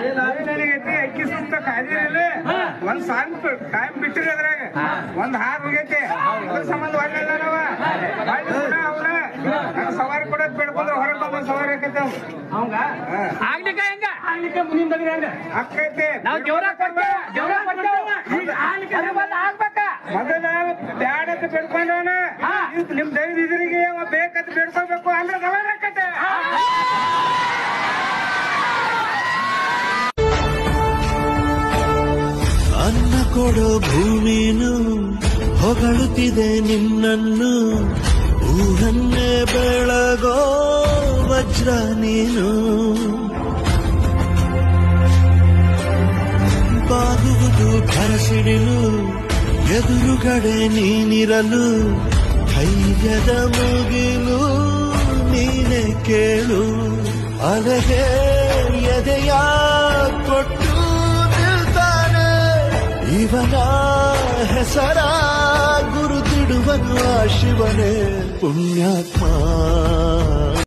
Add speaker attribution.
Speaker 1: ನನಗೈತಿ ಅಕ್ಕಿ ಸುತ್ತ ಕಾದಿರಲ್ಲ ಒಂದ್ ಸಾಂಗ್ ಟೈಮ್ ಬಿಟ್ಟಿರಿ ಅದ್ರಾಗ ಒಂದ್ ಹಾರ್ ಹೋಗೈತಿ ಅದ್ರ ಸಂಬಂಧ ಒಳ್ಳೆಲ್ಲ ನಾವ ಹೊಳ್ಳಿ ಕೂಡ ಅವ್ನ ನನ್ನ ಸವಾರಿ ಕೊಡೋದ್ ಬೇಡ್ಕೊಂಡ್ರೆ ಹೊರಗೆ ಬಂದ ಸವಾರಿ ಆಕೈತೆ
Speaker 2: ಅವಂಗ
Speaker 3: ಆಗ್ಲಿಕ್ಕ ಹೆಂಗ
Speaker 2: ಆಗ್ಲಿಕ್ಕೆ ಮುಂದಿನ ಬಗ್ಗೆ ಹೆಂಗ
Speaker 1: ಅಕ್ಕೈತಿ
Speaker 3: ನಾವ್ ಜೋರ ಕೊಟ್ಟೆ ಜೋರ ಕೊಟ್ಟೆ
Speaker 2: ಈಗ ಆಗ್ಲಿಕ್ಕೆ
Speaker 3: ಅದು ಬಂದ್ ಆಗ್ಬೇಕ
Speaker 1: ಮೊದಲ ಬ್ಯಾಡ ಅಂತ ಬೇಡ್ಕೊಂಡವನ ಇದ್ ನಿಮ್ ದೈವ ಇದ್ರಿಗೆ ಅವ ಬೇಕಂತ ಬೇಡ್ಕೊಳ್ಬೇಕು ಅಂದ್ರೆ ಸವಾರಿ ಆಕೈತೆ
Speaker 4: ಅನ್ನ ಕೊಡೋ ಭೂಮಿನು ಹೊಗಳುತ್ತಿದೆ ನಿನ್ನನ್ನು ಊರನ್ನೇ ಬೆಳಗೋ ವಜ್ರ ನೀನು ಬಾಗುವುದು ಭರಸಿಡಿಲು ಎದುರುಗಡೆ ನೀನಿರಲು ಧೈರ್ಯದ ಮುಗಿಲು ನೀನೆ ಕೇಳು ಅಲೆಗೆ ಎದೆಯ ಕೊಟ್ಟು ನಿಲ್ತಾನೆ ಇವನ ಹೆಸರ ಗುರುತಿಡುವನು ಆ ಶಿವನೇ ಪುಣ್ಯಾತ್ಮ